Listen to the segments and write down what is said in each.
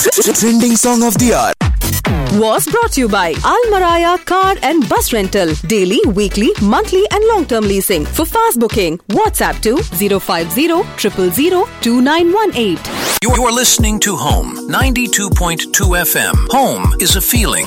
Trending song of the hour. was brought to you by Al Maraya Car and Bus Rental. Daily, weekly, monthly, and long term leasing. For fast booking, WhatsApp to 050 000 2918. You are listening to Home 92.2 FM. Home is a feeling.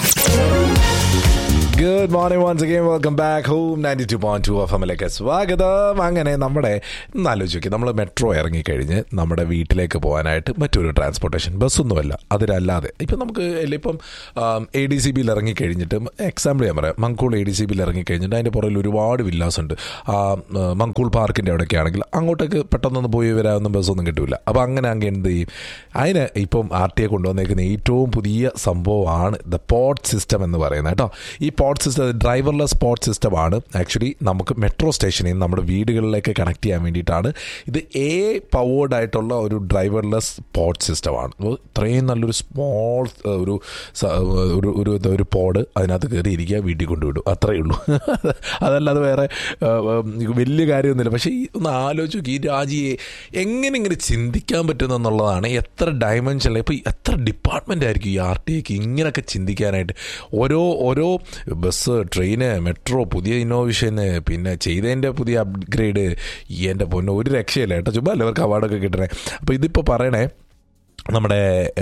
Good morning once again welcome back home ninety two point two F എമ്മിലേക്ക് സ്വാഗതം അങ്ങനെ നമ്മുടെ ആലോചിച്ച് നോക്കി നമ്മൾ metro ഇറങ്ങിക്കഴിഞ്ഞ് നമ്മുടെ വീട്ടിലേക്ക് പോകാനായിട്ട് മറ്റൊരു ട്രാൻസ്പോർട്ടേഷൻ ബസ്സൊന്നുമല്ല അതിലല്ലാതെ ഇപ്പം നമുക്ക് അല്ലെ ഇപ്പം എ ഡി സി ബിയിൽ ഇറങ്ങിക്കഴിഞ്ഞിട്ട് എക്സാമ്പിൾ ഞാൻ പറയാം മങ്കൂൾ എ ഡി സി ബിയിൽ ഇറങ്ങിക്കഴിഞ്ഞിട്ട് അതിൻ്റെ പുറകിൽ ഒരുപാട് വില്ലാസ് ഉണ്ട് ആ ആ, മങ്കൂൾ പാർക്കിൻ്റെ അവിടെയൊക്കെ ആണെങ്കിൽ അങ്ങോട്ടേക്ക് പെട്ടെന്നൊന്ന് പോയി വരാവുന്ന ബസ്സൊന്നും കിട്ടില്ല അപ്പോൾ അങ്ങനെ അങ്ങ് എന്ത് ചെയ്യും അതിന് ഇപ്പം ആർ ടി ഐ കൊണ്ടുവന്നേക്കുന്ന ഏറ്റവും പുതിയ സംഭവമാണ് ദ പോർട്ട് സിസ്റ്റം എന്ന് പറയുന്നത് കേട്ടോ ഈ പോർട്ട് സിസ്റ്റം ഡ്രൈവർലെസ് പോർട്ട് സിസ്റ്റമാണ് ആക്ച്വലി നമുക്ക് മെട്രോ സ്റ്റേഷനിൽ നിന്ന് നമ്മുടെ വീടുകളിലേക്ക് കണക്ട് ചെയ്യാൻ വേണ്ടിയിട്ടാണ് ഇത് എ പവേർഡ് ആയിട്ടുള്ള ഒരു ഡ്രൈവർലെസ് പോർട്ട് സിസ്റ്റമാണ് അപ്പോൾ ഇത്രയും നല്ലൊരു സ്മോൾ ഒരു സ- ഒരു ഒരു ഒരു പോഡ് അതിനകത്ത് കയറി ഇരിക്കുക വീട്ടിൽ കൊണ്ടുവിടും അത്രയേ ഉള്ളൂ അതല്ലാതെ വേറെ ആ, ആ, വലിയ കാര്യമൊന്നുമില്ല പക്ഷേ ഈ ഒന്ന് ആലോചിച്ച് നോക്കി ഈ രാജിയെ എങ്ങനെ ഇങ്ങനെ ചിന്തിക്കാൻ പറ്റുന്നെന്നുള്ളതാണ് എത്ര ഡയമെൻഷനിൽ ഇപ്പോൾ എത്ര ഡിപ്പാർട്ട്മെൻ്റ് ആയിരിക്കും ഈ ആർ ടി ഐക്ക് ഇങ്ങനെയൊക്കെ ചിന്തിക്കാനായിട്ട് ഓരോ ഓരോ ബസ് ട്രെയിന് മെട്രോ പുതിയ ഇന്നോവേഷന് പിന്നെ ചെയ്തതിൻ്റെ പുതിയ അപ്ഗ്രേഡ് ഈ എൻ്റെ പൊന്നെ ഒരു രക്ഷയില്ല കേട്ടോ ചുമ്മാ അല്ലേ അവർക്ക് അവാർഡൊക്കെ കിട്ടണേ അപ്പോൾ ഇതിപ്പോൾ പറയണേ നമ്മുടെ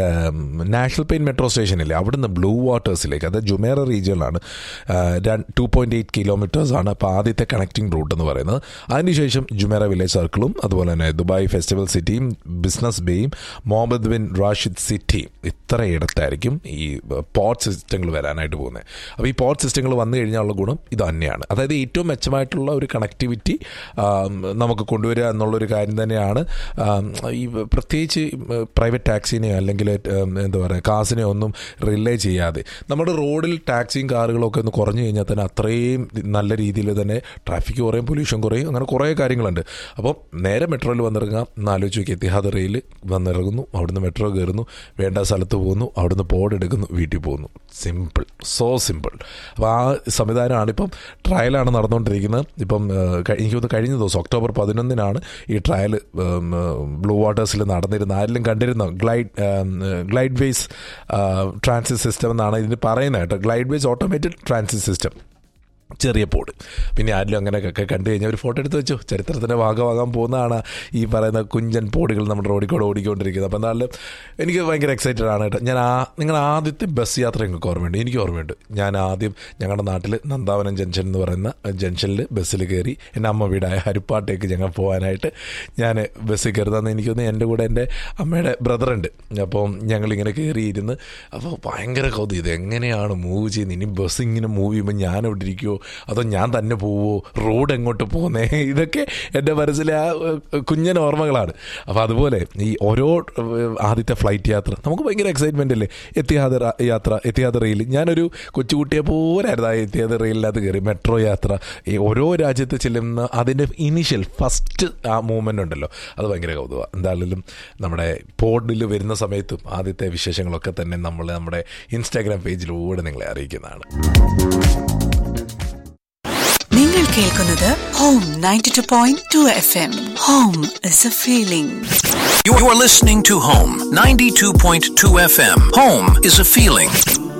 നാഷണൽ പെയിൻ മെട്രോ സ്റ്റേഷനില്ലേ അവിടുന്ന് ബ്ലൂ വാട്ടേഴ്സിലേക്ക് അത് ജുമേറ റീജിയനിലാണ് ടു പോയിൻറ്റ് എയ്റ്റ് കിലോമീറ്റേഴ്സ് ആണ് അപ്പോൾ ആദ്യത്തെ കണക്റ്റിംഗ് റൂട്ട് എന്ന് പറയുന്നത് അതിനുശേഷം ജുമേറ വില്ലേജ് സർക്കിളും അതുപോലെ തന്നെ ദുബായ് ഫെസ്റ്റിവൽ സിറ്റിയും ബിസിനസ് ബേയും മുഹമ്മദ് ബിൻ റാഷിദ് സിറ്റിയും ഇത്ര ഇടത്തായിരിക്കും ഈ പോർട്ട് സിസ്റ്റങ്ങൾ വരാനായിട്ട് പോകുന്നത് അപ്പോൾ ഈ പോർട്ട് സിസ്റ്റങ്ങൾ വന്നു കഴിഞ്ഞാലുള്ള ഗുണം ഇത് തന്നെയാണ് അതായത് ഏറ്റവും മെച്ചമായിട്ടുള്ള ഒരു കണക്ടിവിറ്റി നമുക്ക് കൊണ്ടുവരിക എന്നുള്ളൊരു കാര്യം തന്നെയാണ് ആം, ഈ പ്രത്യേകിച്ച് പ്രൈവറ്റ് ടാക്സിനെയോ അല്ലെങ്കിൽ ഉം, എന്താ പറയുക കാസിനെയോ ഒന്നും റിലേ ചെയ്യാതെ നമ്മുടെ റോഡിൽ ടാക്സിയും കാറുകളും ഒക്കെ ഒന്ന് കുറഞ്ഞു കഴിഞ്ഞാൽ തന്നെ അത്രയും നല്ല രീതിയിൽ തന്നെ ട്രാഫിക് കുറയും പൊല്യൂഷൻ കുറയും അങ്ങനെ കുറേ കാര്യങ്ങളുണ്ട് അപ്പോൾ നേരെ മെട്രോയിൽ വന്നിറങ്ങാം എന്നാലോചിച്ച് നോക്കി എത്തിഹാദ് റെയിൽ വന്നിറങ്ങുന്നു അവിടുന്ന് മെട്രോ കയറുന്നു വേണ്ട സ്ഥലത്ത് പോകുന്നു അവിടുന്ന് പോഡ് എടുക്കുന്നു വീട്ടിൽ പോകുന്നു സിമ്പിൾ സോ സിമ്പിൾ അപ്പോൾ ആ സംവിധാനമാണ് ഇപ്പം ട്രയലാണ് നടന്നുകൊണ്ടിരിക്കുന്നത് ഇപ്പം ആ, ക- എനിക്ക് തോന്നുന്നു കഴിഞ്ഞ ദിവസം ഒക്ടോബർ പതിനൊന്നിനാണ് ഈ ട്രയൽ ബ്ലൂ വാട്ടേഴ്സിൽ നടന്നിരുന്ന ആരെങ്കിലും കണ്ടിരുന്ന glide glide ways transit system എന്നാണ് ഇതിന് പറയുന്നത് കേട്ടോ glide ways automated transit system ചെറിയ പോഡ് പിന്നെ ആരിലും അങ്ങനെയൊക്കെ കണ്ടു കഴിഞ്ഞാൽ ഒരു ഫോട്ടോ എടുത്ത് വെച്ചു ചരിത്രത്തിൻ്റെ ഭാഗമാകാൻ പോകുന്നതാണ് ഈ പറയുന്ന കുഞ്ചൻ പോഡുകൾ നമ്മുടെ റോഡിൽ കൂടെ ഓടിക്കൊണ്ടിരിക്കുന്നത് അപ്പോൾ എന്നാലും എനിക്ക് ഭയങ്കര എക്സൈറ്റഡ് ആണ് കേട്ടോ ഞാൻ ആ നിങ്ങൾ ആദ്യത്തെ ബസ് യാത്ര നിങ്ങൾക്ക് ഓർമ്മയുണ്ട് എനിക്ക് ഓർമ്മയുണ്ട് ഞാൻ ആദ്യം ഞങ്ങളുടെ നാട്ടിൽ നന്ദാവനം ജംഗ്ഷൻ എന്ന് പറയുന്ന ജംഗ്ഷനിൽ ബസ്സിൽ കയറി എൻ്റെ അമ്മ വീടായ ഹരിപ്പാട്ടേക്ക് ഞങ്ങൾ പോകാനായിട്ട് ഞാൻ ബസ്സിൽ കയറുന്നതെന്ന് എനിക്കൊന്ന് എൻ്റെ കൂടെ എൻ്റെ അമ്മയുടെ ബ്രദറുണ്ട് അപ്പം ഞങ്ങളിങ്ങനെ കയറിയിരുന്ന് അപ്പോൾ ഭയങ്കര കൗതുകം ഇത് എങ്ങനെയാണ് മൂവ് ചെയ്യുന്നത് ഇനി ബസ് ഇങ്ങനെ മൂവ് ചെയ്യുമ്പോൾ ഞാൻ എവിടെ ഇരിക്കുമോ അതോ ഞാൻ തന്നെ പോവോ റോഡ് എങ്ങോട്ട് പോകുന്നേ ഇതൊക്കെ എൻ്റെ മനസ്സിലെ ആ ഏഹ്, കുഞ്ഞൻ ഓർമ്മകളാണ് അപ്പോൾ അതുപോലെ ഈ ഓരോ ഏഹ്, ആദ്യത്തെ ഫ്ലൈറ്റ് യാത്ര നമുക്ക് ഭയങ്കര എക്സൈറ്റ്മെൻ്റ് അല്ലേ എത്തിയാദ് റ- യാത്ര എത്തിയാദ് റെയിൽ ഞാനൊരു കൊച്ചുകുട്ടിയെ പോലായിരുന്നു ആ എത്തിയാദ് റെയിലിനകത്ത് കയറി മെട്രോ യാത്ര ഈ ഓരോ രാജ്യത്ത് ചെല്ലുന്ന അതിൻ്റെ ഇനീഷ്യൽ ഫസ്റ്റ് ആ മൂവ്മെൻ്റ് ഉണ്ടല്ലോ അത് ഭയങ്കര കൗതുകമാണ് എന്തായാലും നമ്മുടെ പോഡിൽ വരുന്ന സമയത്തും ആദ്യത്തെ വിശേഷങ്ങളൊക്കെ തന്നെ നമ്മൾ നമ്മുടെ ഇൻസ്റ്റാഗ്രാം പേജിലൂടെ നിങ്ങളെ അറിയിക്കുന്നതാണ് നിങ്ങൾ കേൾക്കുന്നത് home ninety two point two F M home is a feeling You are listening to Home 92.2 FM. Home is a feeling.